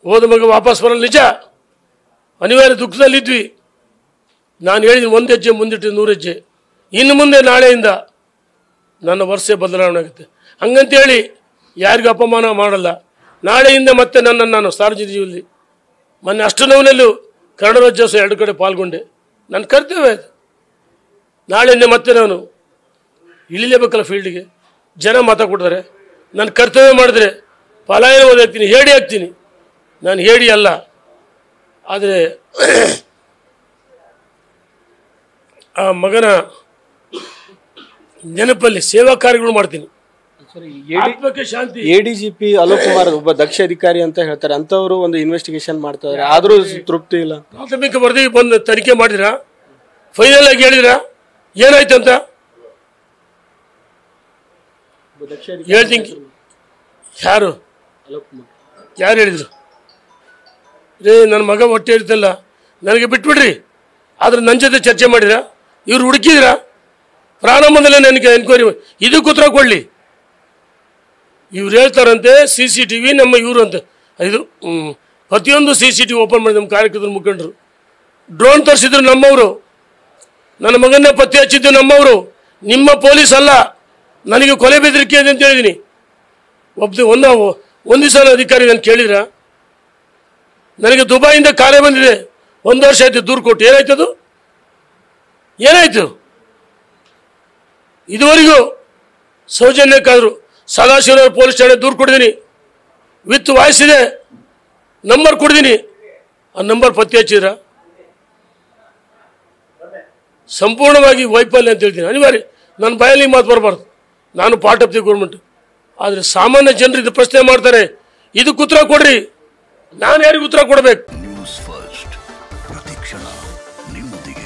ಹೋದ ಮಗ ವಾಪಸ್ ಬರಲ್ಲ ನಿಜ ಅನಿವಾರ್ಯ ದುಃಖದಲ್ಲಿದ್ವಿ ನಾನು ಹೇಳಿದ ಒಂದು ಹೆಜ್ಜೆ ಮುಂದಿಟ್ಟು ನೂರು ಹೆಜ್ಜೆ ಇನ್ನು ಮುಂದೆ ನಾಳೆಯಿಂದ ನನ್ನ ವರ್ಷ ಬದಲಾವಣೆ ಆಗುತ್ತೆ ಹಂಗಂತೇಳಿ ಯಾರಿಗೂ ಅಪಮಾನ ಮಾಡಲ್ಲ ನಾಳೆಯಿಂದ ಮತ್ತೆ ನನ್ನನ್ನು ನಾನು ಸಾರ್ವಜನಿಕ ಜೀವನದಲ್ಲಿ ಮೊನ್ನೆ ಅಷ್ಟನವನಲ್ಲೂ ಕನ್ನಡ ರಾಜ್ಯೋತ್ಸವ ಎರಡು ಕಡೆ ಪಾಲ್ಗೊಂಡೆ ನನ್ನ ಕರ್ತವ್ಯ ಅದು ನಾಳೆಯಿಂದ ಮತ್ತೆ ನಾನು ಇಳಿಲೇಬೇಕಲ್ಲ ಫೀಲ್ಡಿಗೆ ಜನ ಮಾತಾಡ್ಕೊಡ್ತಾರೆ ನನ್ನ ಕರ್ತವ್ಯ ಮಾಡಿದ್ರೆ ಪಲಾಯನ ಓದಾಗ್ತೀನಿ ಹೇಡಿ ಆಗ್ತೀನಿ ನಾನು ಹೇಡಿ ಅಲ್ಲ ಆದರೆ ಆ ಮಗನ ನೆನಪಲ್ಲಿ ಸೇವಾ ಕಾರ್ಯಗಳು ಮಾಡ್ತೀನಿ ಆತ್ಮಕ್ಕೆ ಶಾಂತಿ ಎಡಿಜಿಪಿ ಅಲೋಕ್ ಕುಮಾರ್ ಒಬ್ಬ ದಕ್ಷ ಅಧಿಕಾರಿ ಅಂತ ಹೇಳ್ತಾರೆ ಅಂತವರು ಒಂದು ಇನ್ವೆಸ್ಟಿಗೇಷನ್ ಮಾಡ್ತಾ ಇದಾರೆ ಆದ್ರೂ ತೃಪ್ತಿ ಇಲ್ಲ ಪ್ರಾಥಮಿಕ ವರದಿ ಬಂದು ತನಿಖೆ ಮಾಡಿದ್ರಾ ಫೈನಲ್ ಆಗಿ ಹೇಳಿದ್ರಾ ಏನಾಯ್ತಂತ ಹೇಳ್ತೀನಿ ಯಾರು ಅಲೋಕ್ ಕುಮಾರ್ ಯಾರು ಹೇಳಿದ್ರು ರೇ ನನ್ನ ಮಗ ಹೊಟ್ಟೆ ಇರ್ತಲ್ಲ ನನಗೆ ಬಿಟ್ಬಿಡ್ರಿ ಆದ್ರೆ ನನ್ನ ಜೊತೆ ಚರ್ಚೆ ಮಾಡಿದ್ರಾ ಇವ್ರು ಹುಡುಕಿದ್ರಾ ಪ್ರಾರಂಭದಲ್ಲೇ ನನಗೆ ಎನ್ಕ್ವೈರಿ ಇದಕ್ಕೆ ಉತ್ತರ ಕೊಡಲಿ ಇವ್ರು ಹೇಳ್ತಾರಂತೆ ಸಿ ಸಿ ಟಿ ವಿ ನಮ್ಮ ಇವರು ಅಂತ ಇದು ಹ್ಮ್. ಪ್ರತಿಯೊಂದು C C T V open ಮಾಡಿ ನಮ್ಮ ಕಾರ್ಯಕರ್ತರ ಮುಖಂಡರು ಡ್ರೋನ್ ತರಿಸಿದ್ರು ನಮ್ಮವರು ನನ್ನ ಮಗನ್ನ ಪತ್ತೆ ಹಚ್ಚಿದ್ದು ನಮ್ಮವರು ನಿಮ್ಮ ಪೊಲೀಸ್ ಅಲ್ಲ ನನಗೆ ಕೊಲೆ ಬೆದರಿಕೆ ಇದೆ ಅಂತ ಹೇಳಿದ್ದೀನಿ ಒಬ್ಬ ಒಂದು ಒಂದು ದಿವಸ ಅಧಿಕಾರಿ ನಾನು ಕೇಳಿದ್ರ ನನಗೆ ದುಬೈಯಿಂದ ಕಾರ್ಯ ಬಂದಿದೆ ಒಂದು ವರ್ಷ ಆಯ್ತು ದೂರು ಕೊಟ್ಟು ಏನಾಯ್ತು ಅದು ಏನಾಯ್ತು ಇದುವರೆಗೂ ಸೌಜನ್ಯಕ್ಕಾದ್ರು ಸದಾಶಿವನಗರ ಪೊಲೀಸ್ ಠಾಣೆ ದೂರು ಕೊಡಿದ್ದೀನಿ ವಿತ್ ವಾಯ್ಸ್ ಇದೆ ನಂಬರ್ ಕೊಡಿದ್ದೀನಿ ಆ ನಂಬರ್ ಪತ್ತೆ ಹಚ್ಚಿದ್ರ ಸಂಪೂರ್ಣವಾಗಿ ವೈಫಲ್ಯ ಅಂತ ಹೇಳ್ತೀನಿ ಅನಿವಾರ್ಯ ನನ್ನ ಬಾಯಲ್ಲಿ ಮಾತು ಬರಬಾರ್ದು ನಾನು ಪಾರ್ಟ್ ಆಫ್ ದಿ ಗೌರ್ಮೆಂಟ್ ಆದರೆ ಸಾಮಾನ್ಯ ಜನರು ಇದು ಪ್ರಶ್ನೆ ಮಾಡ್ತಾರೆ ಇದಕ್ಕೆ ಉತ್ತರ ಕೊಡ್ರಿ ನಾನು ಯಾರಿಗೆ ಉತ್ತರ ಕೊಡಬೇಕು ನ್ಯೂಸ್ ಫಸ್ಟ್ ಪ್ರತಿಕ್ಷಣ ನಿಮ್ಮೊಂದಿಗೆ